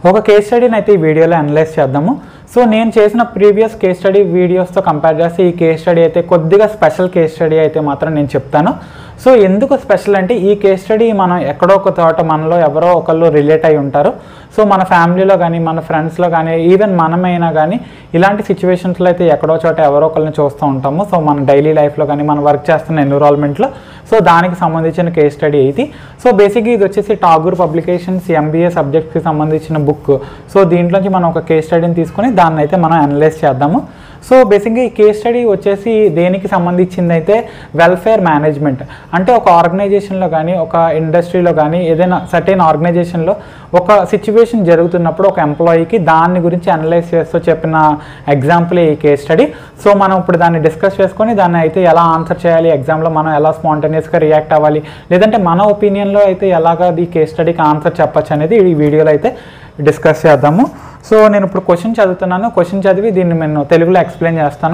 ఒక కేస్ స్టడీని అయితే ఈ వీడియోలో అనలైజ్ చేద్దాము సో నేను చేసిన ప్రీవియస్ కేస్ స్టడీ వీడియోస్తో కంపేర్ చేస్తే ఈ కేస్ స్టడీ అయితే కొద్దిగా స్పెషల్ కేస్ స్టడీ అయితే మాత్రం నేను చెప్తాను సో ఎందుకు స్పెషల్ అంటే ఈ కేస్ స్టడీ మనం ఎక్కడో ఒక చోట మనలో ఎవరో ఒకళ్ళు రిలేట్ అయి ఉంటారు సో మన ఫ్యామిలీలో కానీ మన ఫ్రెండ్స్లో కానీ ఈవెన్ మనమైనా కానీ ఇలాంటి సిచ్యువేషన్స్లో అయితే ఎక్కడో చోట ఎవరో ఒకరిని చూస్తూ ఉంటాము సో మన డైలీ లైఫ్లో కానీ మనం వర్క్ చేస్తున్న ఎన్విరాన్మెంట్లో సో దానికి సంబంధించిన కేస్ స్టడీ ఇది సో బేసిక్గా ఇది వచ్చేసి టాగూర్ పబ్లికేషన్స్ ఎంబీఏ సబ్జెక్ట్కి సంబంధించిన బుక్ సో దీంట్లోంచి మనం ఒక కేస్ స్టడీని తీసుకొని దాన్ని అయితే మనం అనలైజ్ చేద్దాము సో బేసిక్గా ఈ కేస్ స్టడీ వచ్చేసి దేనికి సంబంధించింది అయితే వెల్ఫేర్ మేనేజ్మెంట్ అంటే ఒక ఆర్గనైజేషన్లో కానీ ఒక ఇండస్ట్రీలో కానీ ఏదైనా సర్టెన్ ఆర్గనైజేషన్లో ఒక సిచ్యువేషన్ జరుగుతున్నప్పుడు ఒక ఎంప్లాయీకి దాని గురించి అనలైజ్ చేస్తూ చెప్పిన ఎగ్జాంపుల్ ఈ కేస్ స్టడీ సో మనం ఇప్పుడు దాన్ని డిస్కస్ చేసుకొని దాన్ని అయితే ఎలా ఆన్సర్ చేయాలి ఎగ్జామ్లో మనం ఎలా స్పాంటేనియస్గా రియాక్ట్ అవ్వాలి లేదంటే మన ఒపీనియన్లో అయితే ఎలాగా ఈ కేస్ స్టడీకి ఆన్సర్ చెప్పచ్చు అనేది ఈ వీడియోలో అయితే డిస్కస్ చేద్దాము సో నేను ఇప్పుడు క్వశ్చన్ చదువుతున్నాను క్వశ్చన్ చదివి దీన్ని నేను తెలుగులో ఎక్స్ప్లెయిన్ చేస్తాను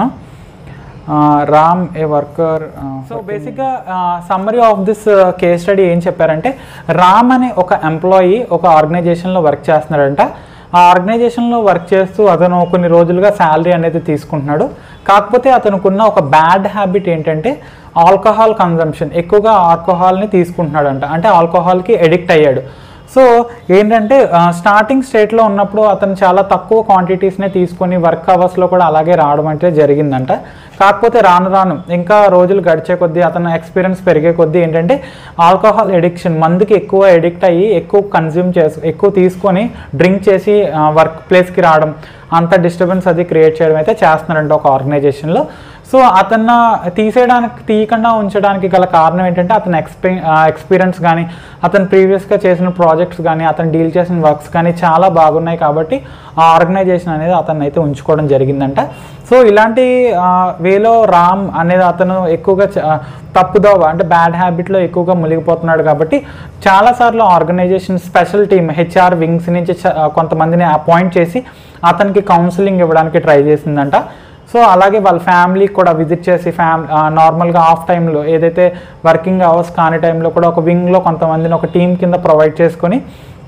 రామ్ ఏ వర్కర్ సో బేసిక్గా summary of this case study ఏం చెప్పారంటే రామ్ అనే ఒక ఎంప్లాయీ ఒక ఆర్గనైజేషన్లో వర్క్ చేస్తున్నాడంట ఆ ఆర్గనైజేషన్లో వర్క్ చేస్తూ అతను కొన్ని రోజులుగా శాలరీ అనేది తీసుకుంటున్నాడు కాకపోతే అతనుకున్న ఒక బ్యాడ్ హ్యాబిట్ ఏంటంటే ఆల్కహాల్ కన్జంప్షన్ ఎక్కువగా ఆల్కహాల్ని తీసుకుంటున్నాడంట అంటే ఆల్కహాల్కి ఎడిక్ట్ అయ్యాడు సో ఏంటంటే స్టార్టింగ్ స్టేట్లో ఉన్నప్పుడు అతను చాలా తక్కువ క్వాంటిటీస్నే తీసుకొని వర్క్ అవర్స్లో కూడా అలాగే రావడం అంటే జరిగిందంట కాకపోతే రాను రాను ఇంకా రోజులు గడిచే కొద్దీ అతను ఎక్స్పీరియన్స్ పెరిగే కొద్దీ ఏంటంటే ఆల్కహాల్ ఎడిక్షన్ మందుకి ఎక్కువ ఎడిక్ట్ అయ్యి ఎక్కువ కన్జ్యూమ్ చేసి ఎక్కువ తీసుకొని డ్రింక్ చేసి వర్క్ ప్లేస్కి రావడం అంత డిస్టర్బెన్స్ అది క్రియేట్ చేయడం అయితే చేస్తున్నారంట ఒక ఆర్గనైజేషన్లో సో అతను తీసేయడానికి తీయకుండా ఉంచడానికి గల కారణం ఏంటంటే అతని ఎక్స్పీ ఎక్స్పీరియన్స్ కానీ అతను ప్రీవియస్గా చేసిన ప్రాజెక్ట్స్ కానీ అతను డీల్ చేసిన వర్క్స్ కానీ చాలా బాగున్నాయి కాబట్టి ఆ ఆర్గనైజేషన్ అనేది అతన్ని అయితే ఉంచుకోవడం జరిగిందంట సో ఇలాంటి వేలో రామ్ అనేది అతను ఎక్కువగా చ- తప్పుదోవ అంటే బ్యాడ్ హ్యాబిట్లో ఎక్కువగా మునిగిపోతున్నాడు కాబట్టి చాలాసార్లు organisation special team HR wings నుంచి చ- కొంతమందిని అపాయింట్ చేసి అతనికి కౌన్సిలింగ్ ఇవ్వడానికి ట్రై చేసిందంట సో అలాగే వాళ్ళ ఫ్యామిలీకి కూడా విజిట్ చేసి ఫ్యామ్ నార్మల్గా ఆఫ్ టైంలో ఏదైతే వర్కింగ్ అవర్స్ కాని టైంలో కూడా ఒక వింగ్లో కొంతమందిని ఒక టీం కింద ప్రొవైడ్ చేసుకొని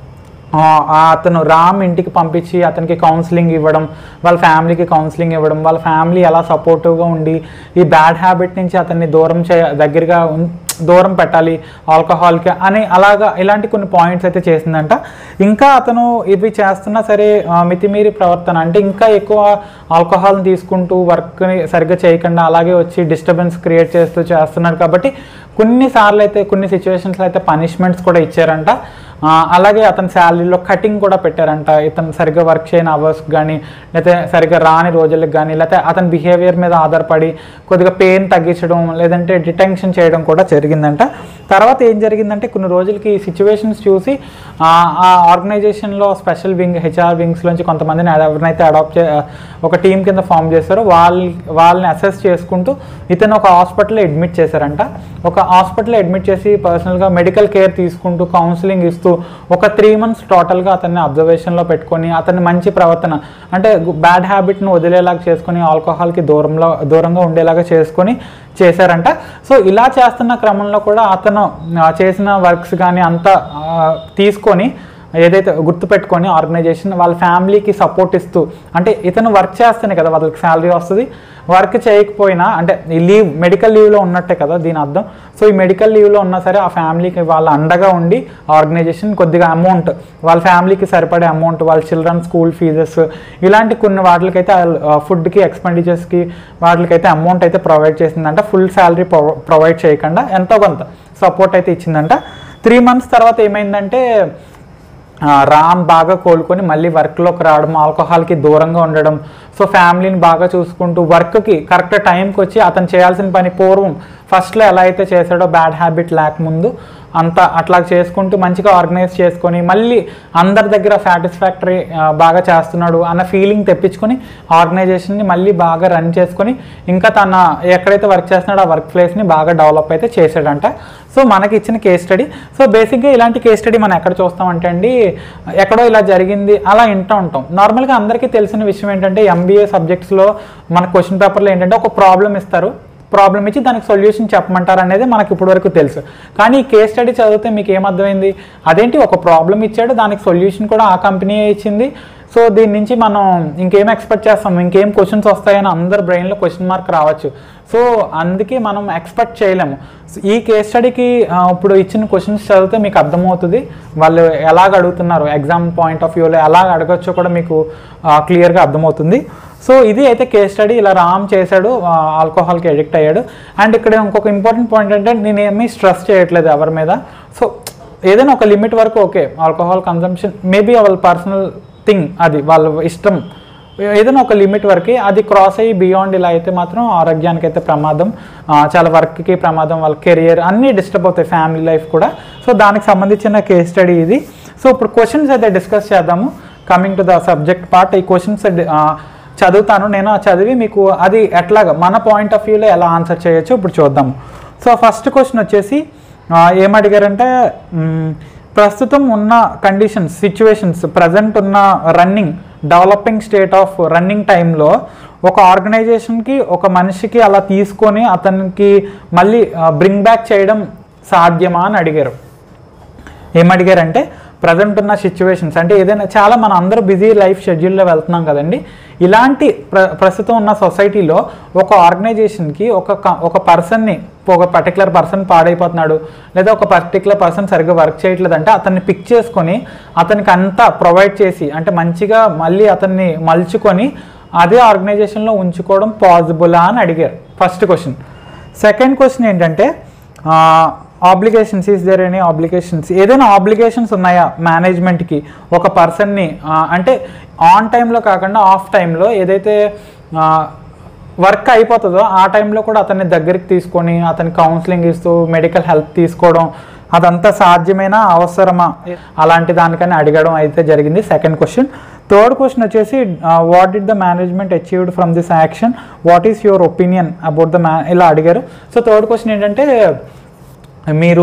ఆ, ఆ అతను రామ్ ఇంటికి పంపించి అతనికి కౌన్సిలింగ్ ఇవ్వడం వాళ్ళ ఫ్యామిలీకి కౌన్సిలింగ్ ఇవ్వడం వాళ్ళ ఫ్యామిలీ ఎలా సపోర్టివ్గా ఉండి ఈ బ్యాడ్ హ్యాబిట్ నుంచి అతన్ని దూరం చే దగ్గరగా ఉన్- దూరం పెట్టాలి ఆల్కహాల్కి అని అలాగా ఇలాంటి కొన్ని పాయింట్స్ అయితే చేసిందంట ఇంకా అతను ఇవి చేస్తున్నా సరే ఆ, మితిమీరి ప్రవర్తన అంటే ఇంకా ఎక్కువ ఆల్కహాల్ని తీసుకుంటూ వర్క్ని సరిగ్గా చేయకుండా అలాగే వచ్చి డిస్టర్బెన్స్ క్రియేట్ చేస్తూ చేస్తున్నాడు కాబట్టి కొన్నిసార్లు అయితే కొన్ని సిచ్యువేషన్స్లో అయితే పనిష్మెంట్స్ కూడా ఇచ్చారంట ఆ, అలాగే అతని శాలరీలో కటింగ్ కూడా పెట్టారంట ఇతను సరిగ్గా వర్క్ చేయని అవర్స్ కానీ లేకపోతే సరిగ్గా రాని రోజులకు కానీ లేకపోతే అతని బిహేవియర్ మీద ఆధారపడి కొద్దిగా పెయిన్ తగ్గించడం లేదంటే డిటెన్షన్ చేయడం కూడా జరిగిందంట తర్వాత ఏం జరిగిందంటే కొన్ని రోజులకి ఈ సిచ్యువేషన్స్ చూసి ఆ, ఆ ఆర్గనైజేషన్లో స్పెషల్ వింగ్ హెచ్ఆర్ వింగ్స్లోంచి కొంతమందిని ఎవరినైతే అడాప్ట్ చే ఒక టీం కింద ఫామ్ చేస్తారో వాళ్ళ వాళ్ళని అసెస్ చేసుకుంటూ ఇతను ఒక హాస్పిటల్లో అడ్మిట్ చేశారంట ఒక హాస్పిటల్లో అడ్మిట్ చేసి పర్సనల్గా మెడికల్ కేర్ తీసుకుంటూ కౌన్సిలింగ్ ఇస్తూ ఒక త్రీ మంత్స్ టోటల్గా అతన్ని అబ్జర్వేషన్లో పెట్టుకొని అతన్ని మంచి ప్రవర్తన అంటే బ్యాడ్ హ్యాబిట్ను వదిలేలాగా చేసుకొని ఆల్కహాల్కి దూరంలో దూరంగా ఉండేలాగా చేసుకొని చేశారంట సో ఇలా చేస్తున్న క్రమంలో కూడా అతను ఆ, చేసిన వర్క్స్ కానీ అంతా ఆ, తీసుకొని ఏదైతే గుర్తుపెట్టుకొని ఆర్గనైజేషన్ వాళ్ళ ఫ్యామిలీకి సపోర్ట్ ఇస్తూ అంటే ఇతను వర్క్ చేస్తేనే కదా వాళ్ళకి శాలరీ వస్తుంది వర్క్ చేయకపోయినా అంటే ఈ లీవ్ మెడికల్ లీవ్లో ఉన్నట్టే కదా దీని అర్థం సో ఈ మెడికల్ లీవ్లో ఉన్నా సరే ఆ ఫ్యామిలీకి వాళ్ళ అండగా ఉండి ఆర్గనైజేషన్ కొద్దిగా అమౌంట్ వాళ్ళ ఫ్యామిలీకి సరిపడే అమౌంట్ వాళ్ళ చిల్డ్రన్ స్కూల్ ఫీజెస్ ఇలాంటి కొన్ని వాటికైతే ఫుడ్కి ఎక్స్పెండిచర్స్కి వాటికైతే అమౌంట్ అయితే ప్రొవైడ్ చేసిందంట ఫుల్ శాలరీ ప్రొవైడ్ చేయకుండా ఎంతో కొంత సపోర్ట్ అయితే ఇచ్చిందంట త్రీ మంత్స్ తర్వాత ఏమైందంటే ఆ, రామ్ బాగా కోలుకొని మళ్ళీ వర్క్లోకి రావడం ఆల్కహాల్కి దూరంగా ఉండడం సో ఫ్యామిలీని బాగా చూసుకుంటూ వర్క్కి కరెక్ట్ టైంకి వచ్చి అతను చేయాల్సిన పని పూర్వం ఫస్ట్లో ఎలా అయితే చేశాడో బ్యాడ్ హ్యాబిట్ లేకముందు అంత అట్లా చేసుకుంటూ మంచిగా ఆర్గనైజ్ చేసుకొని మళ్ళీ అందరి దగ్గర సాటిస్ఫాక్టరీ బాగా చేస్తున్నాడు అన్న ఫీలింగ్ తెప్పించుకొని ఆర్గనైజేషన్ని మళ్ళీ బాగా రన్ చేసుకొని ఇంకా తన ఎక్కడైతే వర్క్ చేస్తున్నాడో ఆ వర్క్ ప్లేస్ని బాగా డెవలప్ అయితే చేశాడంట సో మనకి ఇచ్చిన కేస్ స్టడీ సో బేసిక్గా ఇలాంటి కేస్ స్టడీ మనం ఎక్కడ చూస్తామంటే అండి ఎక్కడో ఇలా జరిగింది అలా వింటూ ఉంటాం నార్మల్గా అందరికీ తెలిసిన విషయం ఏంటంటే ఎంబీఏ సబ్జెక్ట్స్లో మన క్వశ్చన్ పేపర్లో ఏంటంటే ఒక ప్రాబ్లం ఇస్తారు ప్రాబ్లం ఇచ్చి దానికి సొల్యూషన్ చెప్పమంటారు అనేది మనకి ఇప్పటివరకు తెలుసు కానీ ఈ కేస్ స్టడీ చదివితే మీకు ఏమర్థమైంది అదేంటి ఒక ప్రాబ్లం ఇచ్చాడు దానికి సొల్యూషన్ కూడా ఆ కంపెనీయే ఇచ్చింది సో దీని నుంచి మనం ఇంకేం ఎక్స్పెక్ట్ చేస్తాం ఇంకేం క్వశ్చన్స్ వస్తాయని అందరి బ్రెయిన్లో క్వశ్చన్ మార్క్ రావచ్చు సో అందుకే మనం ఎక్స్పెక్ట్ చేయలేము ఈ కేస్ స్టడీకి ఇప్పుడు ఇచ్చిన క్వశ్చన్స్ చదివితే మీకు అర్థమవుతుంది వాళ్ళు ఎలాగ అడుగుతున్నారు ఎగ్జామ్ పాయింట్ ఆఫ్ వ్యూలో ఎలా అడగచ్చో కూడా మీకు క్లియర్గా అర్థమవుతుంది సో ఇది అయితే కేస్ స్టడీ ఇలా రామ్ చేశాడు ఆల్కహాల్కి అడిక్ట్ అయ్యాడు అండ్ ఇక్కడ ఇంకొక ఇంపార్టెంట్ పాయింట్ అంటే నేను ఏమీ స్ట్రెస్ చేయట్లేదు ఎవరి మీద సో ఏదైనా ఒక లిమిట్ వరకు ఓకే ఆల్కహాల్ కన్సంప్షన్ మేబీ వాళ్ళ పర్సనల్ థింగ్ అది వాళ్ళ ఇష్టం ఏదైనా ఒక లిమిట్ వరకు అది క్రాస్ అయ్యి బియాండ్ ఇలా అయితే మాత్రం ఆరోగ్యానికి అయితే ప్రమాదం ఆ, చాలా వర్క్కి ప్రమాదం వాళ్ళ కెరియర్ అన్నీ డిస్టర్బ్ అవుతాయి ఫ్యామిలీ లైఫ్ కూడా సో దానికి సంబంధించిన కేస్ స్టడీ ఇది సో ఇప్పుడు క్వశ్చన్స్ అయితే డిస్కస్ చేద్దాము coming to the subject part ఈ క్వశ్చన్స్ చదువుతాను నేను ఆ చదివి మీకు అది ఎట్లాగా మన పాయింట్ ఆఫ్ వ్యూలో ఎలా ఆన్సర్ చేయొచ్చు ఇప్పుడు చూద్దాము సో ఫస్ట్ క్వశ్చన్ వచ్చేసి ఆ, ఏమడిగారంటే మ్, ప్రస్తుతం ఉన్న కండిషన్స్ సిచ్యువేషన్స్ ప్రజెంట్ ఉన్న running developing state of running టైంలో ఒక ఆర్గనైజేషన్కి ఒక మనిషికి అలా తీసుకొని అతనికి మళ్ళీ బ్రింగ్ బ్యాక్ చేయడం సాధ్యమా అని అడిగారు ఏమడిగారంటే ప్రజెంట్ ఉన్న సిచ్యువేషన్స్ అంటే ఏదైనా చాలా మన అందరూ బిజీ లైఫ్ షెడ్యూల్లో వెళ్తున్నాం కదండి ఇలాంటి ప్ర ప్రస్తుతం ఉన్న సొసైటీలో ఒక ఆర్గనైజేషన్కి ఒక క- ఒక పర్సన్ని ఒక పర్టికులర్ పర్సన్ పాడైపోతున్నాడు లేదా ఒక పర్టికులర్ పర్సన్ సరిగ్గా వర్క్ చేయట్లేదు అంటే అతన్ని పిక్ చేసుకొని అతనికి అంతా ప్రొవైడ్ చేసి అంటే మంచిగా మళ్ళీ అతన్ని మలుచుకొని అదే ఆర్గనైజేషన్లో ఉంచుకోవడం పాసిబులా అని అడిగారు ఫస్ట్ క్వశ్చన్ సెకండ్ క్వశ్చన్ ఏంటంటే obligations is there any obligations ఏదైనా ఆబ్లిగేషన్స్ ఉన్నాయా మేనేజ్మెంట్కి ఒక పర్సన్ని అంటే ఆన్ టైంలో కాకుండా ఆఫ్ టైంలో ఏదైతే వర్క్ అయిపోతుందో ఆ టైంలో కూడా అతన్ని దగ్గరికి తీసుకొని అతని కౌన్సిలింగ్ ఇస్తూ మెడికల్ హెల్ప్ తీసుకోవడం అదంతా సాధ్యమైన అవసరమా అలాంటి దానికని అడగడం అయితే జరిగింది సెకండ్ క్వశ్చన్ థర్డ్ క్వశ్చన్ వచ్చేసి what did the management achieved from this action what is your opinion about the మ్యా ఇలా అడిగారు సో థర్డ్ క్వశ్చన్ ఏంటంటే మీరు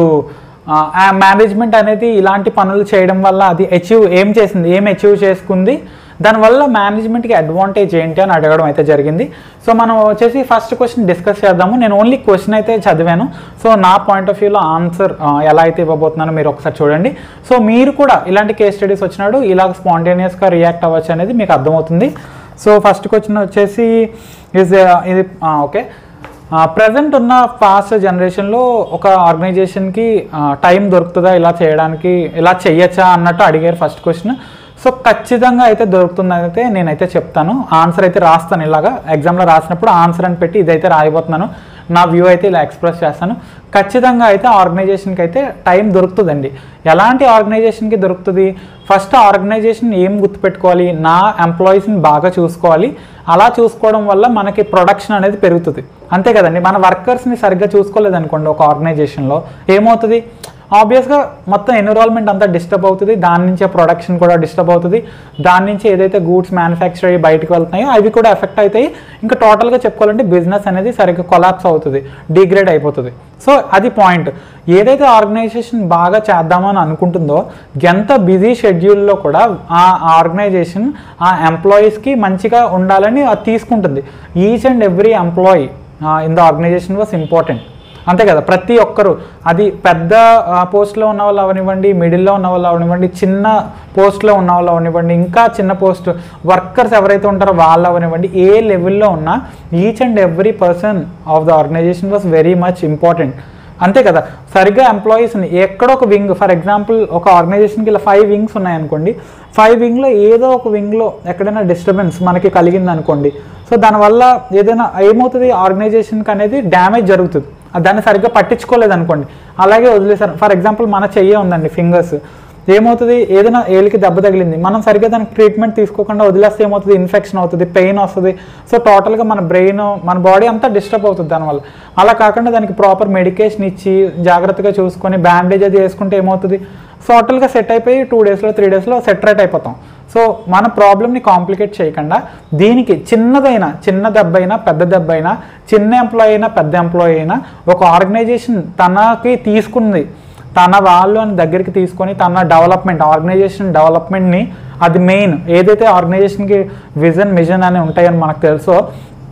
ఆ మేనేజ్మెంట్ అనేది ఇలాంటి పనులు చేయడం వల్ల అది అచీవ్ ఏం చేసింది ఏం అచీవ్ చేసుకుంది దానివల్ల మేనేజ్మెంట్కి అడ్వాంటేజ్ ఏంటి అని అడగడం అయితే జరిగింది సో మనం వచ్చేసి ఫస్ట్ క్వశ్చన్ డిస్కస్ చేద్దాము నేను ఓన్లీ క్వశ్చన్ అయితే చదివాను సో నా పాయింట్ ఆఫ్ వ్యూలో ఆన్సర్ ఎలా అయితే ఇవ్వబోతున్నానో మీరు ఒకసారి చూడండి సో మీరు కూడా ఇలాంటి కేస్ స్టడీస్ వచ్చినాడు ఇలాగ స్పాంటేనియస్గా రియాక్ట్ అవ్వచ్చు అనేది మీకు అర్థమవుతుంది సో ఫస్ట్ క్వశ్చన్ వచ్చేసి ఇస్ ఇది ఓకే ప్రజెంట్ ఉన్న ఫాస్ట్ జనరేషన్లో ఒక ఆర్గనైజేషన్కి టైం దొరుకుతుందా ఇలా చేయడానికి ఇలా చెయ్యొచ్చా అన్నట్టు అడిగారు ఫస్ట్ క్వశ్చన్ సో ఖచ్చితంగా అయితే దొరుకుతుందని అయితే నేనైతే చెప్తాను ఆన్సర్ అయితే రాస్తాను ఇలాగా ఎగ్జామ్లో రాసినప్పుడు ఆన్సర్ అని పెట్టి ఇదైతే రాయబోతున్నాను నా వ్యూ అయితే ఇలా ఎక్స్ప్రెస్ చేస్తాను ఖచ్చితంగా అయితే ఆర్గనైజేషన్కి అయితే టైం దొరుకుతుందండి ఎలాంటి ఆర్గనైజేషన్కి దొరుకుతుంది ఫస్ట్ ఆర్గనైజేషన్ ఏం గుర్తుపెట్టుకోవాలి నా ఎంప్లాయీస్ని బాగా చూసుకోవాలి అలా చూసుకోవడం వల్ల మనకి ప్రొడక్షన్ అనేది పెరుగుతుంది అంతే కదండి మన వర్కర్స్ని సరిగ్గా చూసుకోలేదనుకోండి ఒక ఆర్గనైజేషన్లో ఏమవుతుంది ఆబ్వియస్గా మొత్తం ఎన్విరాన్మెంట్ అంతా డిస్టర్బ్ అవుతుంది దాని నుంచే ప్రొడక్షన్ కూడా డిస్టర్బ్ అవుతుంది దాని నుంచి ఏదైతే గూడ్స్ మ్యానుఫ్యాక్చర్ అయ్యి బయటకు వెళ్తున్నాయో అవి కూడా ఎఫెక్ట్ అవుతాయి ఇంకా టోటల్గా చెప్పుకోవాలంటే బిజినెస్ అనేది సరిగ్గా కొలాప్స్ అవుతుంది డిగ్రేడ్ అయిపోతుంది సో అది పాయింట్ ఏదైతే ఆర్గనైజేషన్ బాగా చేద్దామని అనుకుంటుందో ఎంత బిజీ షెడ్యూల్లో కూడా ఆ ఆర్గనైజేషన్ ఆ ఎంప్లాయీస్కి మంచిగా ఉండాలని అది తీసుకుంటుంది each and every employee in the organisation was important అంతే కదా ప్రతి ఒక్కరు అది పెద్ద పోస్ట్లో ఉన్న వాళ్ళు అవనివ్వండి మిడిల్లో ఉన్న వాళ్ళు అవనివ్వండి చిన్న పోస్ట్లో ఉన్న వాళ్ళు అవనివ్వండి ఇంకా చిన్న పోస్ట్ వర్కర్స్ ఎవరైతే ఉంటారో వాళ్ళు అవనివ్వండి ఏ లెవెల్లో ఉన్నా each and every person of the organisation was very much important అంతే కదా సరిగ్గా ఎంప్లాయీస్ని ఎక్కడో ఒక వింగ్ ఫర్ ఎగ్జాంపుల్ ఒక ఆర్గనైజేషన్కి ఇలా ఫైవ్ వింగ్స్ ఉన్నాయనుకోండి ఫైవ్ వింగ్లో ఏదో ఒక వింగ్లో ఎక్కడైనా డిస్టర్బెన్స్ మనకి కలిగింది అనుకోండి సో దానివల్ల ఏదైనా ఏమవుతుంది ఆర్గనైజేషన్కి అనేది డ్యామేజ్ జరుగుతుంది దాన్ని సరిగ్గా పట్టించుకోలేదు అనుకోండి అలాగే వదిలేశారు ఫర్ ఎగ్జాంపుల్ మన చెయ్యే ఉందండి ఫింగర్స్ ఏమవుతుంది ఏదైనా ఏలికి దెబ్బ తగిలింది మనం సరిగ్గా దానికి ట్రీట్మెంట్ తీసుకోకుండా వదిలేస్తే ఏమవుతుంది ఇన్ఫెక్షన్ అవుతుంది పెయిన్ వస్తుంది సో టోటల్గా మన బ్రెయిన్ మన బాడీ అంతా డిస్టర్బ్ అవుతుంది దానివల్ల అలా కాకుండా దానికి ప్రాపర్ మెడికేషన్ ఇచ్చి జాగ్రత్తగా చూసుకొని బ్యాండేజ్ అది వేసుకుంటే ఏమవుతుంది సో టోటల్గా సెట్ అయిపోయి టూ డేస్లో త్రీ డేస్లో సెట్ రైట్ అయిపోతాం సో మన ప్రాబ్లమ్ని కాంప్లికేట్ చేయకుండా దీనికి చిన్నదైనా చిన్న దెబ్బ అయినా పెద్ద దెబ్బ అయినా చిన్న ఎంప్లాయీ అయినా పెద్ద ఎంప్లాయీ అయినా ఒక ఆర్గనైజేషన్ తనకి తీసుకుంది తన వాళ్ళు అని దగ్గరికి తీసుకొని తన డెవలప్మెంట్ ఆర్గనైజేషన్ డెవలప్మెంట్ని అది మెయిన్ ఏదైతే ఆర్గనైజేషన్కి విజన్ మిజన్ అని ఉంటాయని మనకు తెలుసో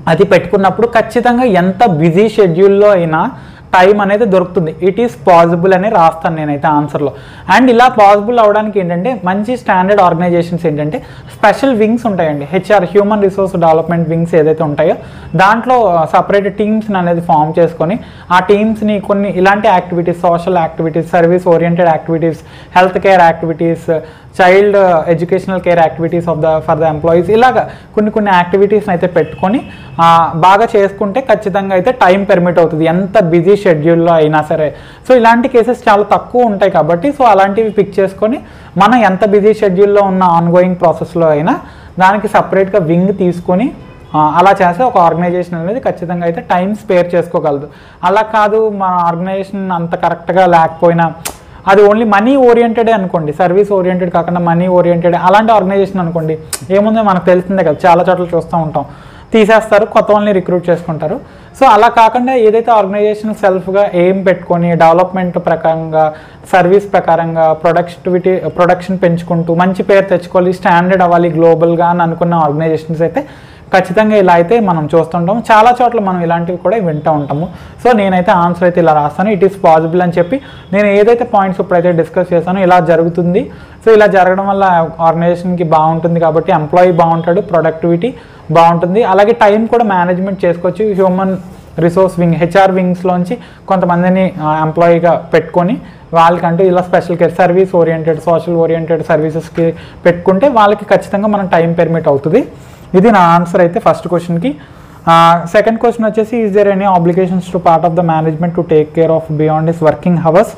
అది పెట్టుకున్నప్పుడు ఖచ్చితంగా ఎంత బిజీ షెడ్యూల్లో అయినా టైం అనేది దొరుకుతుంది ఇట్ ఈస్ పాసిబుల్ అని రాస్తాను నేనైతే ఆన్సర్లో అండ్ ఇలా పాసిబుల్ అవడానికి ఏంటంటే మంచి స్టాండర్డ్ ఆర్గనైజేషన్స్ ఏంటంటే స్పెషల్ వింగ్స్ ఉంటాయండి HR human resource development wings ఏదైతే ఉంటాయో దాంట్లో సపరేట్ టీమ్స్ని అనేది ఫామ్ చేసుకొని ఆ టీమ్స్ని కొన్ని ఇలాంటి activities social activities service oriented activities health care activities child educational care activities of the for the employees ఇలాగ కొన్ని కొన్ని యాక్టివిటీస్ని అయితే పెట్టుకొని ఆ, బాగా చేసుకుంటే ఖచ్చితంగా అయితే టైం పెర్మిట్ అవుతుంది ఎంత బిజీ షెడ్యూల్లో అయినా సరే సో ఇలాంటి కేసెస్ చాలా తక్కువ ఉంటాయి కాబట్టి సో అలాంటివి పిక్ చేసుకొని మనం ఎంత బిజీ షెడ్యూల్లో ఉన్న ఆన్గోయింగ్ ప్రాసెస్లో అయినా దానికి సపరేట్గా వింగ్ తీసుకొని ఆ, అలా చేస్తే ఒక ఆర్గనైజేషన్ అనేది ఖచ్చితంగా అయితే టైం స్పేర్ చేసుకోగలదు అలా కాదు మన ఆర్గనైజేషన్ అంత కరెక్ట్గా లేకపోయినా అది ఓన్లీ మనీ ఓరియంటెడే అనుకోండి సర్వీస్ ఓరియంటెడ్ కాకుండా మనీ ఓరియంటెడ్ అలాంటి ఆర్గనైజేషన్ అనుకోండి ఏముందో మనకు తెలిసిందే కదా చాలా చోట్ల చూస్తూ ఉంటాం తీసేస్తారు కొత్త వాళ్ళని రిక్రూట్ చేసుకుంటారు సో అలా కాకుండా ఏదైతే ఆర్గనైజేషన్ సెల్ఫ్గా ఎయిమ్ పెట్టుకొని డెవలప్మెంట్ ప్రకారంగా సర్వీస్ ప్రకారంగా ప్రొడక్టివిటీ ప్రొడక్షన్ పెంచుకుంటూ మంచి పేరు తెచ్చుకోవాలి స్టాండర్డ్ అవ్వాలి గ్లోబల్గా అని అనుకున్న ఆర్గనైజేషన్స్ అయితే ఖచ్చితంగా ఇలా అయితే మనం చూస్తుంటాము చాలా చోట్ల మనం ఇలాంటివి కూడా వింటూ ఉంటాము సో నేనైతే ఆన్సర్ అయితే ఇలా రాస్తాను ఇట్ ఈస్ పాసిబుల్ అని చెప్పి నేను ఏదైతే పాయింట్స్ ఇప్పుడైతే డిస్కస్ చేశానో ఇలా జరుగుతుంది సో ఇలా జరగడం వల్ల ఆర్గనైజేషన్కి బాగుంటుంది కాబట్టి ఎంప్లాయీ బాగుంటాడు ప్రొడక్టివిటీ బాగుంటుంది అలాగే టైం కూడా మేనేజ్మెంట్ చేసుకోవచ్చు హ్యూమన్ రిసోర్స్ వింగ్ హెచ్ఆర్ వింగ్స్లోంచి కొంతమందిని ఎంప్లాయీగా పెట్టుకొని వాళ్ళకంటూ ఇలా special care service oriented social oriented సర్వీసెస్కి పెట్టుకుంటే వాళ్ళకి ఖచ్చితంగా మనం టైం పెర్మిట్ అవుతుంది ఇది నా ఆన్సర్ అయితే ఫస్ట్ క్వశ్చన్కి సెకండ్ క్వశ్చన్ వచ్చేసి is there any obligations to part of the management to take care of beyond is working hours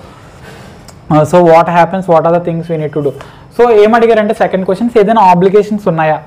so what happens what are the things we need to do so ఏమడిగారంటే second questions ఏదైనా obligations ఉన్నాయా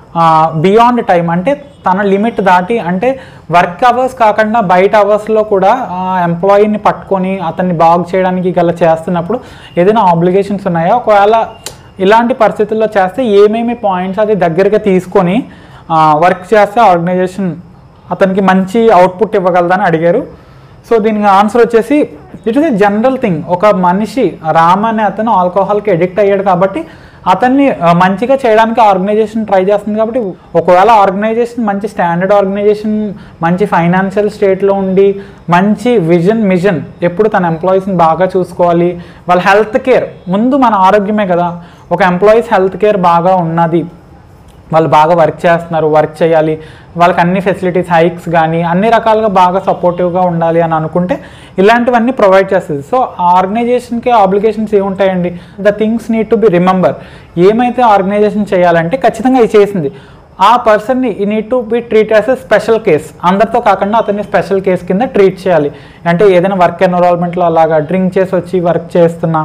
beyond time అంటే తన limit దాటి అంటే work hours కాకుండా బయట అవర్స్లో కూడా ఎంప్లాయీని పట్టుకొని అతన్ని బాగు చేయడానికి గల చేస్తున్నప్పుడు ఏదైనా ఆబ్లిగేషన్స్ ఉన్నాయా ఒకవేళ ఇలాంటి పరిస్థితుల్లో చేస్తే ఏమేమి పాయింట్స్ అది దగ్గరగా తీసుకొని వర్క్ చేస్తే ఆర్గనైజేషన్ అతనికి మంచి అవుట్పుట్ ఇవ్వగలదని అడిగారు సో దీనికి ఆన్సర్ వచ్చేసి it is a general thing ఒక మనిషి రామ్ అనే అతను ఆల్కహాల్కి ఎడిక్ట్ అయ్యాడు కాబట్టి అతన్ని ఆ, మంచిగా చేయడానికి ఆర్గనైజేషన్ ట్రై చేస్తుంది కాబట్టి ఒకవేళ ఆర్గనైజేషన్ మంచి స్టాండర్డ్ ఆర్గనైజేషన్ మంచి ఫైనాన్షియల్ స్టేట్లో ఉండి మంచి విజన్ మిజన్ ఎప్పుడు తన ఎంప్లాయీస్ని బాగా చూసుకోవాలి వాళ్ళ హెల్త్ కేర్ ముందు మన ఆరోగ్యమే కదా ఒక ఎంప్లాయీస్ హెల్త్ కేర్ బాగా ఉన్నది వాళ్ళు బాగా వర్క్ చేస్తున్నారు వర్క్ చేయాలి వాళ్ళకి అన్ని ఫెసిలిటీస్ హైక్స్ కానీ అన్ని రకాలుగా బాగా సపోర్టివ్గా ఉండాలి అని అనుకుంటే ఇలాంటివన్నీ ప్రొవైడ్ చేస్తుంది సో ఆ ఆర్గనైజేషన్కి ఆబ్లిగేషన్స్ ఏముంటాయండి the things need to be remember ఏమైతే ఆర్గనైజేషన్ చేయాలంటే ఖచ్చితంగా ఇది చేసింది ఆ పర్సన్ని ఈ need to be treat as a special case అందరితో కాకుండా అతన్ని స్పెషల్ కేస్ కింద ట్రీట్ చేయాలి అంటే ఏదైనా వర్క్ ఎన్విరాన్మెంట్లో అలాగా డ్రింక్ చేసి వచ్చి వర్క్ చేస్తున్నా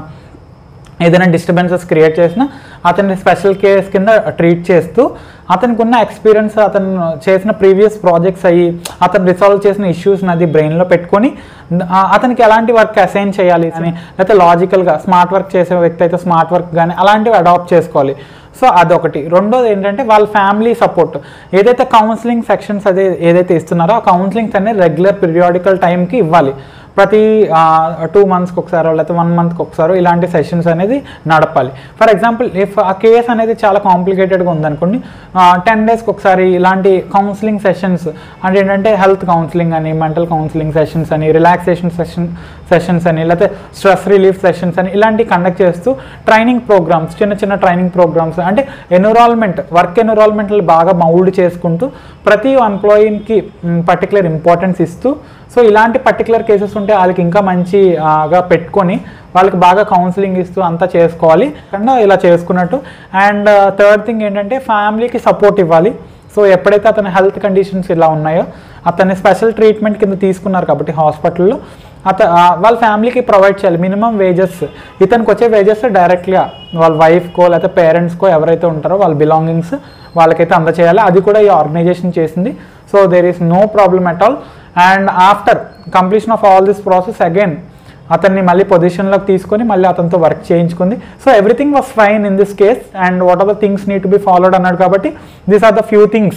ఏదైనా డిస్టర్బెన్సెస్ క్రియేట్ చేసినా అతన్ని స్పెషల్ కేస్ కింద ట్రీట్ చేస్తూ అతనికి ఉన్న ఎక్స్పీరియన్స్ అతను చేసిన ప్రీవియస్ ప్రాజెక్ట్స్ అయ్యి అతను రిసాల్వ్ చేసిన ఇష్యూస్ని అది బ్రెయిన్లో పెట్టుకొని ఆ, అతనికి ఎలాంటి వర్క్ అసైన్ చేయాలి అని లేకపోతే లాజికల్గా స్మార్ట్ వర్క్ చేసే వ్యక్తి అయితే స్మార్ట్ వర్క్ కానీ అలాంటివి అడాప్ట్ చేసుకోవాలి సో అదొకటి రెండోది ఏంటంటే వాళ్ళ ఫ్యామిలీ సపోర్ట్ ఏదైతే కౌన్సిలింగ్ సెక్షన్స్ అదే ఏదైతే ఇస్తున్నారో ఆ కౌన్సిలింగ్స్ అనేది రెగ్యులర్ పీరియాడికల్ టైంకి ఇవ్వాలి ప్రతి టూ మంత్స్కి ఒకసారో లేకపోతే వన్ మంత్కి ఒకసారో ఇలాంటి సెషన్స్ అనేది నడపాలి ఫర్ ఎగ్జాంపుల్ ఇఫ్ ఆ కేస్ అనేది చాలా కాంప్లికేటెడ్గా ఉందనుకోండి టెన్ డేస్కి ఒకసారి ఇలాంటి కౌన్సిలింగ్ సెషన్స్ అంటే ఏంటంటే హెల్త్ కౌన్సిలింగ్ అని మెంటల్ కౌన్సిలింగ్ సెషన్స్ అని రిలాక్సేషన్ సెషన్ సెషన్స్ అని లేకపోతే స్ట్రెస్ రిలీఫ్ సెషన్స్ అని ఇలాంటివి కండక్ట్ చేస్తూ ట్రైనింగ్ ప్రోగ్రామ్స్ చిన్న చిన్న ట్రైనింగ్ ప్రోగ్రామ్స్ అంటే ఎన్విరాన్మెంట్ వర్క్ ఎన్విరాన్మెంట్లు బాగా మౌల్డ్ చేసుకుంటూ ప్రతి ఎంప్లాయీకి పర్టికులర్ ఇంపార్టెన్స్ ఇస్తూ సో ఇలాంటి పర్టికులర్ కేసెస్ ఉంటే వాళ్ళకి ఇంకా మంచిగా పెట్టుకొని వాళ్ళకి బాగా కౌన్సిలింగ్ ఇస్తూ అంతా చేసుకోవాలి కన్నా ఇలా చేసుకున్నట్టు అండ్ థర్డ్ థింగ్ ఏంటంటే ఫ్యామిలీకి సపోర్ట్ ఇవ్వాలి సో ఎప్పుడైతే అతని హెల్త్ కండిషన్స్ ఇలా ఉన్నాయో అతన్ని స్పెషల్ ట్రీట్మెంట్ కింద తీసుకున్నారు కాబట్టి హాస్పిటల్లో అత ఆ, వాళ్ళ ఫ్యామిలీకి ప్రొవైడ్ చేయాలి మినిమం వేజెస్ ఇతనికి వచ్చే వేజెస్ డైరెక్ట్గా వాళ్ళ వైఫ్కో లేకపోతే పేరెంట్స్కో ఎవరైతే ఉంటారో వాళ్ళ బిలాంగింగ్స్ వాళ్ళకైతే అందచేయాలి అది కూడా ఈ ఆర్గనైజేషన్ చేసింది so there is no problem at all and after completion of all this process again అతన్ని మళ్ళీ పొజిషన్లోకి తీసుకొని మళ్ళీ అతనితో వర్క్ చేయించుకుంది so everything was fine in this case and what are the things need to be followed అన్నాడు కాబట్టి these are the few things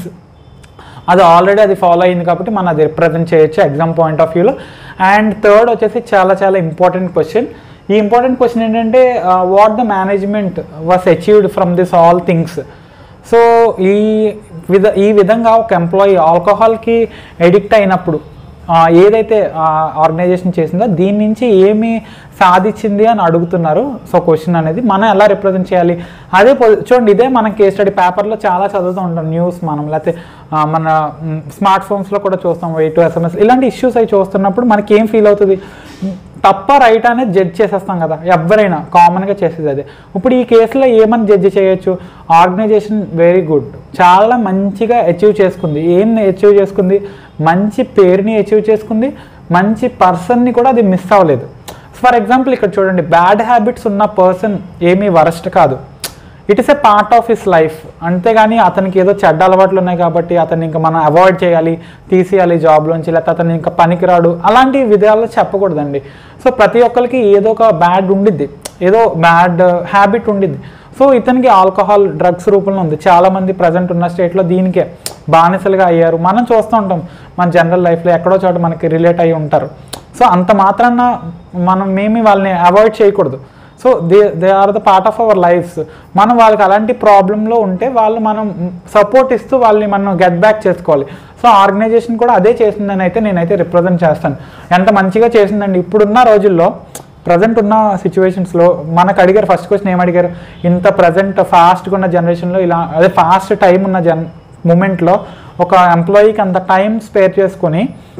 అది ఆల్రెడీ అది ఫాలో అయింది కాబట్టి మనం అది రిప్రజెంట్ చేయొచ్చు ఎగ్జామ్ పాయింట్ ఆఫ్ వ్యూలో అండ్ థర్డ్ వచ్చేసి చాలా చాలా ఇంపార్టెంట్ క్వశ్చన్ ఈ ఇంపార్టెంట్ క్వశ్చన్ ఏంటంటే what the management was achieved from this all things so ఈ విధ ఈ విధంగా ఒక ఎంప్లాయీ ఆల్కహాల్కి ఎడిక్ట్ అయినప్పుడు ఆ, ఏదైతే ఆర్గనైజేషన్ చేసిందో దీని నుంచి ఏమి సాధించింది అని అడుగుతున్నారు సో క్వశ్చన్ అనేది మనం ఎలా రిప్రజెంట్ చేయాలి అదే పొ- చూడండి ఇదే మనం కేస్ స్టడీ పేపర్లో చాలా చదువుతూ ఉంటాం న్యూస్ మనం లేకపోతే ఆ, మన స్మార్ట్ ఫోన్స్లో కూడా చూస్తాం వెయిట్ టు ఎస్ఎంఎస్ ఇలాంటి ఇష్యూస్ అవి చూస్తున్నప్పుడు మనకి ఏం ఫీల్ అవుతుంది తప్ప రైట్ అనేది జడ్జ్ చేసేస్తాం కదా ఎవరైనా కామన్గా చేసేది అదే ఇప్పుడు ఈ కేసులో ఏమని జడ్జి చేయొచ్చు ఆర్గనైజేషన్ వెరీ గుడ్ చాలా మంచిగా అచీవ్ చేసుకుంది ఏం అచీవ్ చేసుకుంది మంచి పేరుని అచీవ్ చేసుకుంది మంచి పర్సన్ని కూడా అది మిస్ అవ్వలేదు ఫర్ ఎగ్జాంపుల్ ఇక్కడ చూడండి బ్యాడ్ హ్యాబిట్స్ ఉన్న పర్సన్ ఏమీ వరస్ట్ కాదు it is a part of his life అంతేగాని అతనికి ఏదో చెడ్డ అలవాట్లు ఉన్నాయి కాబట్టి అతన్ని ఇంకా మనం అవాయిడ్ చేయాలి తీసేయాలి జాబ్లోంచి లేకపోతే అతను ఇంకా పనికిరాడు అలాంటి విధాలు చెప్పకూడదండి సో ప్రతి ఒక్కరికి ఏదో ఒక బ్యాడ్ ఉండిద్ది ఏదో బ్యాడ్ హ్యాబిట్ ఉండిద్ది సో ఇతనికి ఆల్కహాల్ డ్రగ్స్ రూపంలో ఉంది చాలామంది ప్రజెంట్ ఉన్న స్టేట్లో దీనికే బానిసలుగా అయ్యారు మనం చూస్తూ ఉంటాం మన జనరల్ లైఫ్లో ఎక్కడో చోట మనకి రిలేట్ అయ్యి ఉంటారు సో అంత మాత్రాన మనం మేమి వాళ్ళని అవాయిడ్ చేయకూడదు so they they are the part of our lives మనం వాళ్ళకి అలాంటి ప్రాబ్లంలో ఉంటే వాళ్ళు మనం సపోర్ట్ ఇస్తూ వాళ్ళని మనం గెట్ బ్యాక్ చేసుకోవాలి సో ఆర్గనైజేషన్ కూడా అదే చేసిందని అయితే నేనైతే రిప్రజెంట్ చేస్తాను ఎంత మంచిగా చేసిందండి ఇప్పుడున్న రోజుల్లో ప్రజెంట్ ఉన్న సిచ్యువేషన్స్లో మనకు అడిగారు ఫస్ట్ క్వశ్చన్ ఏం అడిగారు ఇంత ప్రజెంట్ ఫాస్ట్గా ఉన్న జనరేషన్లో ఇలా అదే ఫాస్ట్ టైం ఉన్న జన్ మూమెంట్లో ఒక ఎంప్లాయీకి అంత టైం స్పేర్ చేసుకొని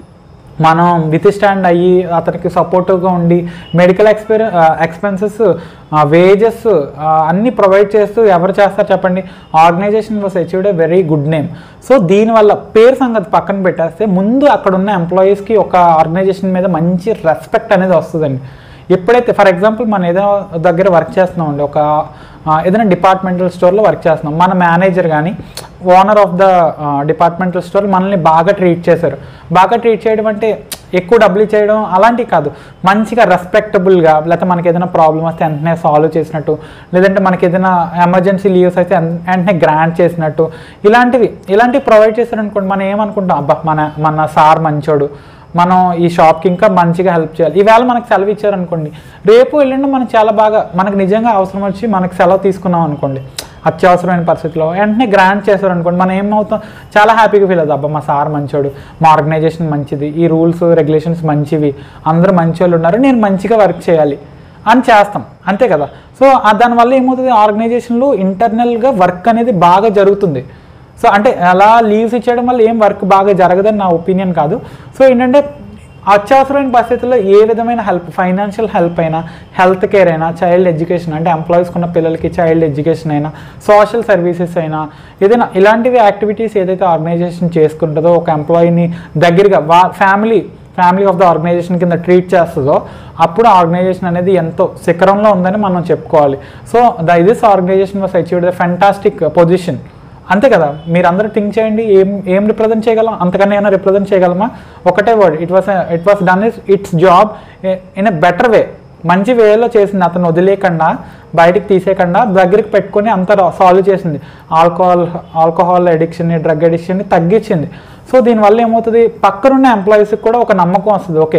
మనం విత్ స్టాండ్ అయ్యి అతనికి సపోర్టివ్గా ఉండి మెడికల్ ఎక్స్పెరి ఎక్స్పెన్సెస్ వేజెస్ అన్నీ ప్రొవైడ్ చేస్తూ ఎవరు చేస్తారు చెప్పండి organisation was achieved a very good name so దీనివల్ల పేరు సంగతి పక్కన పెట్టేస్తే ముందు అక్కడ ఉన్న ఎంప్లాయీస్కి ఒక ఆర్గనైజేషన్ మీద మంచి రెస్పెక్ట్ అనేది వస్తుందండి ఎప్పుడైతే ఫర్ ఎగ్జాంపుల్ మనం ఏదో దగ్గర వర్క్ చేస్తున్నాం అండి ఒక ఆ, ఏదైనా డిపార్ట్మెంటల్ స్టోర్లో వర్క్ చేస్తున్నాం మన మేనేజర్ కానీ owner of the departmental store మనల్ని బాగా ట్రీట్ చేశారు బాగా ట్రీట్ చేయడం అంటే ఎక్కువ డబ్బులు ఇచ్చేయడం అలాంటివి కాదు మంచిగా రెస్పెక్టబుల్గా లేకపోతే మనకి ఏదైనా ప్రాబ్లం వస్తే వెంటనే సాల్వ్ చేసినట్టు లేదంటే మనకి ఏదైనా ఎమర్జెన్సీ లీవ్స్ అయితే వెం- వెంటనే గ్రాంట్ చేసినట్టు ఇలాంటివి ఇలాంటివి ప్రొవైడ్ చేశారనుకోండి మనం ఏమనుకుంటాం అబ్బా మన మన సార్ మంచోడు మనం ఈ షాప్కి ఇంకా మంచిగా హెల్ప్ చేయాలి ఈవేళ మనకు సెలవు ఇచ్చారనుకోండి రేపు ఎల్లుండి మనకు చాలా బాగా మనకు నిజంగా అవసరం వచ్చి మనకు సెలవు తీసుకున్నాం అనుకోండి అత్యవసరమైన పరిస్థితిలో వెంటనే గ్రాంట్ చేశారు అనుకోండి మనం ఏమవుతాం చాలా హ్యాపీగా ఫీల్ అవుతుంది అబ్బా మా సార్ మంచోడు మా ఆర్గనైజేషన్ మంచిది ఈ రూల్స్ రెగ్యులేషన్స్ మంచివి అందరూ మంచి వాళ్ళు ఉన్నారు నేను మంచిగా వర్క్ చేయాలి అని చేస్తాం అంతే కదా సో ఆ దానివల్ల ఏమవుతుంది ఆర్గనైజేషన్లో ఇంటర్నల్గా వర్క్ అనేది బాగా జరుగుతుంది సో అంటే అలా లీవ్స్ ఇచ్చేయడం వల్ల ఏం వర్క్ బాగా జరగదని నా ఒపీనియన్ కాదు సో ఏంటంటే అత్యవసరమైన పరిస్థితుల్లో ఏ విధమైన హెల్ప్ ఫైనాన్షియల్ హెల్ప్ అయినా హెల్త్ కేర్ అయినా చైల్డ్ ఎడ్యుకేషన్ అంటే ఎంప్లాయీస్ ఉన్న పిల్లలకి చైల్డ్ ఎడ్యుకేషన్ అయినా సోషల్ సర్వీసెస్ అయినా ఏదైనా ఇలాంటివి యాక్టివిటీస్ ఏదైతే ఆర్గనైజేషన్ చేసుకుంటుందో ఒక ఎంప్లాయీని దగ్గరగా వా family family of the organisation కింద ట్రీట్ చేస్తుందో అప్పుడు ఆర్గనైజేషన్ అనేది ఎంతో శిఖరంలో ఉందని మనం చెప్పుకోవాలి so the this organisation was achieved the fantastic position అంతే కదా మీరు అందరూ థింక్ చేయండి ఏం ఏం రిప్రజెంట్ చేయగలం అంతకన్నా ఏమైనా రిప్రజెంట్ చేయగలమా ఒకటే word it was it was done is its job in a better way మంచి వేలో చేసింది అతను వదిలేయకుండా బయటికి తీసేయకుండా దగ్గరికి పెట్టుకొని అంత సాల్వ్ చేసింది ఆల్కహాల్ ఆల్కహాల్ అడిక్షన్ని డ్రగ్ అడిక్షన్ని తగ్గించింది సో దీనివల్ల ఏమవుతుంది పక్కనున్న ఎంప్లాయీస్కి కూడా ఒక నమ్మకం వస్తుంది ఓకే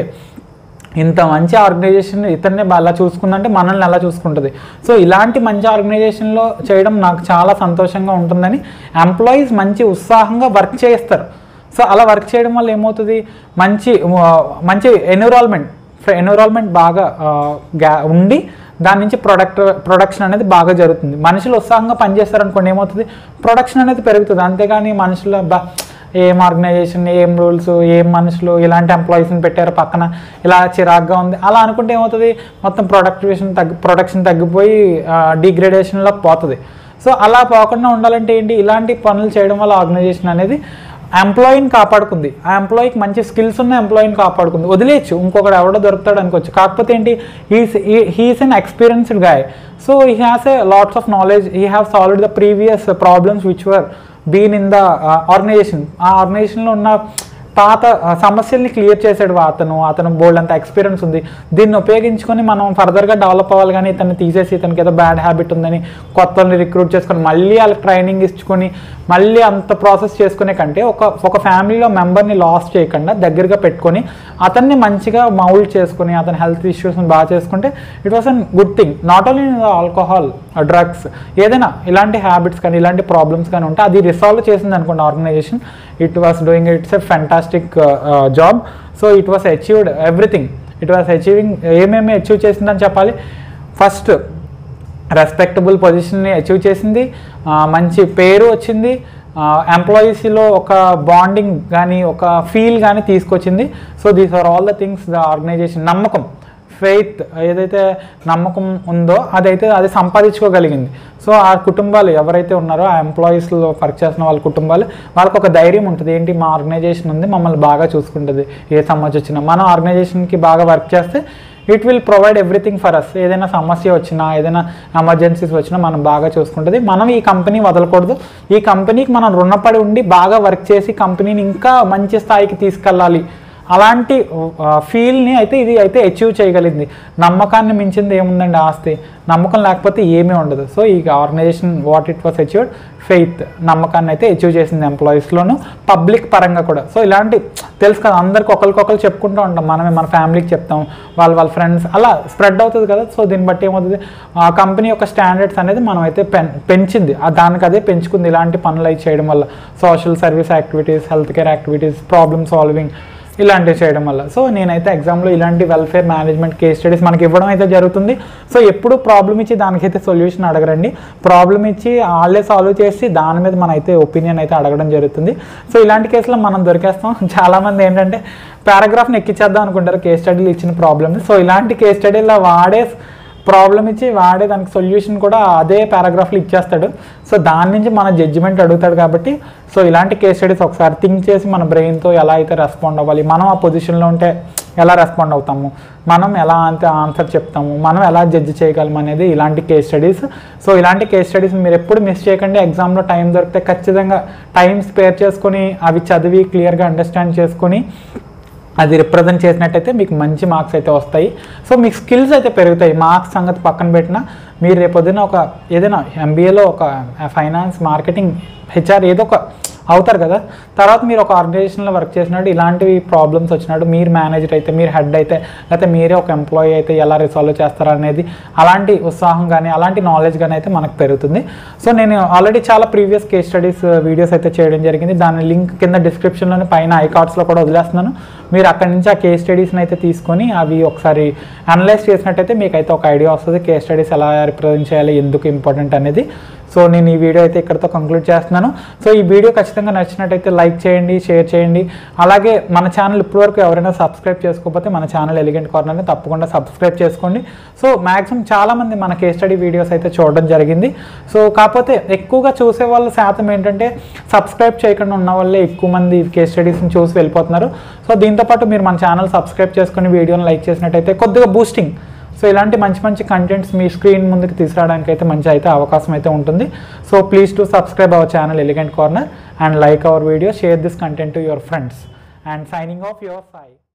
ఇంత మంచి ఆర్గనైజేషన్ ఇతన్నే అలా చూసుకుందంటే మనల్ని ఎలా చూసుకుంటుంది సో ఇలాంటి మంచి ఆర్గనైజేషన్లో చేయడం నాకు చాలా సంతోషంగా ఉంటుందని ఎంప్లాయీస్ మంచి ఉత్సాహంగా వర్క్ చేస్తారు సో అలా వర్క్ చేయడం వల్ల ఏమవుతుంది మంచి ఆ, మంచి ఎన్విరాన్మెంట్ ఎన్విరాన్మెంట్ బాగా ఆ, గా- ఉండి దాని నుంచి ప్రొడక్ట్ ప్రొడక్షన్ అనేది బాగా జరుగుతుంది మనుషులు ఉత్సాహంగా పనిచేస్తారనుకోండి ఏమవుతుంది ప్రొడక్షన్ అనేది పెరుగుతుంది అంతేగాని మనుషులు బా ఏం ఆర్గనైజేషన్ ఏం రూల్స్ ఏం మనుషులు ఇలాంటి ఎంప్లాయీస్ని పెట్టారు పక్కన ఇలా చిరాగ్గా ఉంది అలా అనుకుంటే ఏమవుతుంది మొత్తం ప్రొడక్టివేషన్ తగ్గి ప్రొడక్షన్ తగ్గిపోయి డిగ్రేడేషన్లోకి పోతుంది సో అలా పోకుండా ఉండాలంటే ఏంటి ఇలాంటి పనులు చేయడం వల్ల ఆర్గనైజేషన్ అనేది ఎంప్లాయీని కాపాడుకుంది ఆ ఎంప్లాయీకి మంచి స్కిల్స్ ఉన్న ఎంప్లాయీని కాపాడుకుంది వదిలేయచ్చు ఇంకొకటి ఎవడో దొరుకుతాడు అనుకోవచ్చు కాకపోతే ఏంటి he's he's an experienced guy so he has a lots of knowledge he have solved the previous problems which were been in the organisation ఆ ఆర్గనైజేషన్లో ఉన్న పాత ఆ, సమస్యల్ని క్లియర్ చేసాడు అతను అతను బోల్డ్ అంత ఎక్స్పీరియన్స్ ఉంది దీన్ని ఉపయోగించుకొని మనం ఫర్దర్గా డెవలప్ అవ్వాలి కానీ ఇతన్ని తీసేసి ఇతనికి ఏదో బ్యాడ్ హ్యాబిట్ ఉందని కొత్త వాళ్ళని రిక్రూట్ చేసుకొని మళ్ళీ వాళ్ళకి ట్రైనింగ్ ఇచ్చుకొని మళ్ళీ అంత ప్రాసెస్ చేసుకునే కంటే ఒక ఒక ఫ్యామిలీలో మెంబర్ని లాస్ చేయకుండా దగ్గరగా పెట్టుకొని అతన్ని మంచిగా మౌల్డ్ చేసుకొని అతని హెల్త్ ఇష్యూస్ని బాగా చేసుకుంటే it was an good thing not only alcohol drugs ఏదైనా ఇలాంటి హ్యాబిట్స్ కానీ ఇలాంటి ప్రాబ్లమ్స్ కానీ ఉంటే అది రిసాల్వ్ చేసింది అనుకోండి organisation it was doing it's a fantastic job so it was achieved everything it was achieving ఏమేమి అచీవ్ చేసిందని చెప్పాలి ఫస్ట్ రెస్పెక్టబుల్ పొజిషన్ని అచీవ్ చేసింది ఆ, మంచి పేరు వచ్చింది ఎంప్లాయీస్లో ఒక బాండింగ్ కానీ ఒక ఫీల్ కానీ తీసుకొచ్చింది so these are all the things the organisation నమ్మకం ఫెయిత్ ఏదైతే నమ్మకం ఉందో అదైతే అది సంపాదించుకోగలిగింది సో ఆ కుటుంబాలు ఎవరైతే ఉన్నారో ఆ ఎంప్లాయీస్లో వర్క్ చేస్తున్న వాళ్ళ కుటుంబాలు వాళ్ళకి ఒక ధైర్యం ఉంటుంది ఏంటి మా ఆర్గనైజేషన్ ఉంది మమ్మల్ని బాగా చూసుకుంటుంది ఏ సమస్య వచ్చినా మనం ఆర్గనైజేషన్కి బాగా వర్క్ చేస్తే it will provide everything for us ఏదైనా సమస్య వచ్చినా ఏదైనా ఎమర్జెన్సీస్ వచ్చినా మనం బాగా చూసుకుంటుంది మనం ఈ కంపెనీ వదలకూడదు ఈ కంపెనీకి మనం రుణపడి ఉండి బాగా వర్క్ చేసి కంపెనీని ఇంకా మంచి స్థాయికి తీసుకెళ్ళాలి అలాంటి ఫీల్ని అయితే ఇది అయితే అచీవ్ చేయగలిగింది నమ్మకాన్ని మించింది ఏముందండి ఆస్తి నమ్మకం లేకపోతే ఏమీ ఉండదు సో ఈ organisation what it was achieved faith నమ్మకాన్ని అయితే అచీవ్ చేసింది ఎంప్లాయీస్లోను పబ్లిక్ పరంగా కూడా సో ఇలాంటి తెలుసు కదా అందరికి ఒకరికొకరు చెప్పుకుంటూ ఉంటాం మనమే మన ఫ్యామిలీకి చెప్తాం వాళ్ళ వాళ్ళ ఫ్రెండ్స్ అలా స్ప్రెడ్ అవుతుంది కదా సో దీన్ని బట్టి ఏమవుతుంది ఆ కంపెనీ యొక్క స్టాండర్డ్స్ అనేది మనం అయితే పెన్ పెంచింది ఆ దానికి అదే పెంచుకుంది ఇలాంటి పనులు అవి చేయడం వల్ల social service activities health care activities problem solving ఇలాంటివి చేయడం వల్ల సో నేనైతే ఎగ్జామ్లో ఇలాంటి వెల్ఫేర్ మేనేజ్మెంట్ కేస్ స్టడీస్ మనకి ఇవ్వడం అయితే జరుగుతుంది సో ఎప్పుడు ప్రాబ్లమ్ ఇచ్చి దానికైతే సొల్యూషన్ అడగరండి ప్రాబ్లమ్ ఇచ్చి వాళ్ళే సాల్వ్ చేసి దాని మీద మన అయితే ఒపీనియన్ అయితే అడగడం జరుగుతుంది సో ఇలాంటి కేసులో మనం దొరికేస్తాం చాలామంది ఏంటంటే పారాగ్రాఫ్ని ఎక్కిచ్చేద్దాం అనుకుంటారు కేస్ స్టడీలు ఇచ్చిన ప్రాబ్లమ్ని సో ఇలాంటి కేస్ స్టడీలో వాడే ప్రాబ్లం ఇచ్చి వాడే దానికి సొల్యూషన్ కూడా అదే పారాగ్రాఫ్లో ఇచ్చేస్తాడు సో దాని నుంచి మన జడ్జిమెంట్ అడుగుతాడు కాబట్టి సో ఇలాంటి కేస్ స్టడీస్ ఒకసారి థింక్ చేసి మన బ్రెయిన్తో ఎలా అయితే రెస్పాండ్ అవ్వాలి మనం ఆ పొజిషన్లో ఉంటే ఎలా రెస్పాండ్ అవుతాము మనం ఎలా అంతే ఆన్సర్ చెప్తాము మనం ఎలా జడ్జి చేయగలం అనేది ఇలాంటి కేస్ స్టడీస్ సో ఇలాంటి కేస్ స్టడీస్ మీరు ఎప్పుడు మిస్ చేయకండి ఎగ్జామ్లో టైం దొరికితే ఖచ్చితంగా టైం స్పేర్ చేసుకొని అవి చదివి క్లియర్గా అండర్స్టాండ్ చేసుకొని అది రిప్రజెంట్ చేసినట్టయితే మీకు మంచి మార్క్స్ అయితే వస్తాయి సో మీకు స్కిల్స్ అయితే పెరుగుతాయి మార్క్స్ సంగతి పక్కన పెట్టినా మీరు రేపొద్దున ఒక ఏదైనా ఎంబీఏలో ఒక ఫైనాన్స్ మార్కెటింగ్ హెచ్ఆర్ ఏదో ఒక అవుతారు కదా తర్వాత మీరు ఒక ఆర్గనైజేషన్లో వర్క్ చేసినట్టు ఇలాంటివి ప్రాబ్లమ్స్ వచ్చినట్టు మీరు మేనేజర్ అయితే మీరు హెడ్ అయితే లేకపోతే మీరే ఒక ఎంప్లాయీ అయితే ఎలా రిసాల్వ్ చేస్తారు అనేది అలాంటి ఉత్సాహం కానీ అలాంటి నాలెడ్జ్ కానీ అయితే మనకు పెరుగుతుంది సో నేను ఆల్రెడీ చాలా ప్రీవియస్ కేస్ స్టడీస్ వీడియోస్ అయితే చేయడం జరిగింది దాని లింక్ కింద డిస్క్రిప్షన్లోని పైన ఐకార్డ్స్లో కూడా వదిలేస్తున్నాను మీరు అక్కడి నుంచి ఆ కేస్ స్టడీస్ని అయితే తీసుకొని అవి ఒకసారి అనలైజ్ చేసినట్టయితే మీకు అయితే ఒక ఐడియా వస్తుంది కేస్ స్టడీస్ ఎలా రిప్రజెంట్ చేయాలి ఎందుకు ఇంపార్టెంట్ అనేది సో నేను ఈ వీడియో అయితే ఇక్కడతో కంక్లూడ్ చేస్తున్నాను సో ఈ వీడియో ఖచ్చితంగా నచ్చినట్టయితే లైక్ చేయండి షేర్ చేయండి అలాగే మన ఛానల్ ఇప్పటివరకు ఎవరైనా సబ్స్క్రైబ్ చేసుకోకపోతే మన ఛానల్ ఎలిగెంట్ కార్నర్ని తప్పకుండా సబ్స్క్రైబ్ చేసుకోండి సో మ్యాక్సిమం చాలామంది మన కేస్ స్టడీ వీడియోస్ అయితే చూడడం జరిగింది సో కాకపోతే ఎక్కువగా చూసే వాళ్ళ శాతం ఏంటంటే సబ్స్క్రైబ్ చేయకుండా ఉన్న వాళ్ళే ఎక్కువ మంది కేస్ స్టడీస్ని చూసి వెళ్ళిపోతున్నారు సో దీంతోపాటు మీరు మన ఛానల్ సబ్స్క్రైబ్ చేసుకుని వీడియోని లైక్ చేసినట్టయితే కొద్దిగా బూస్టింగ్ సో ఇలాంటి మంచి మంచి కంటెంట్స్ మీ స్క్రీన్ ముందుకు తీసుకురావడానికి అయితే మంచి అయితే అవకాశం అయితే ఉంటుంది so please to subscribe our channel Elegant Corner and like our video share this content to your friends and signing off your Sai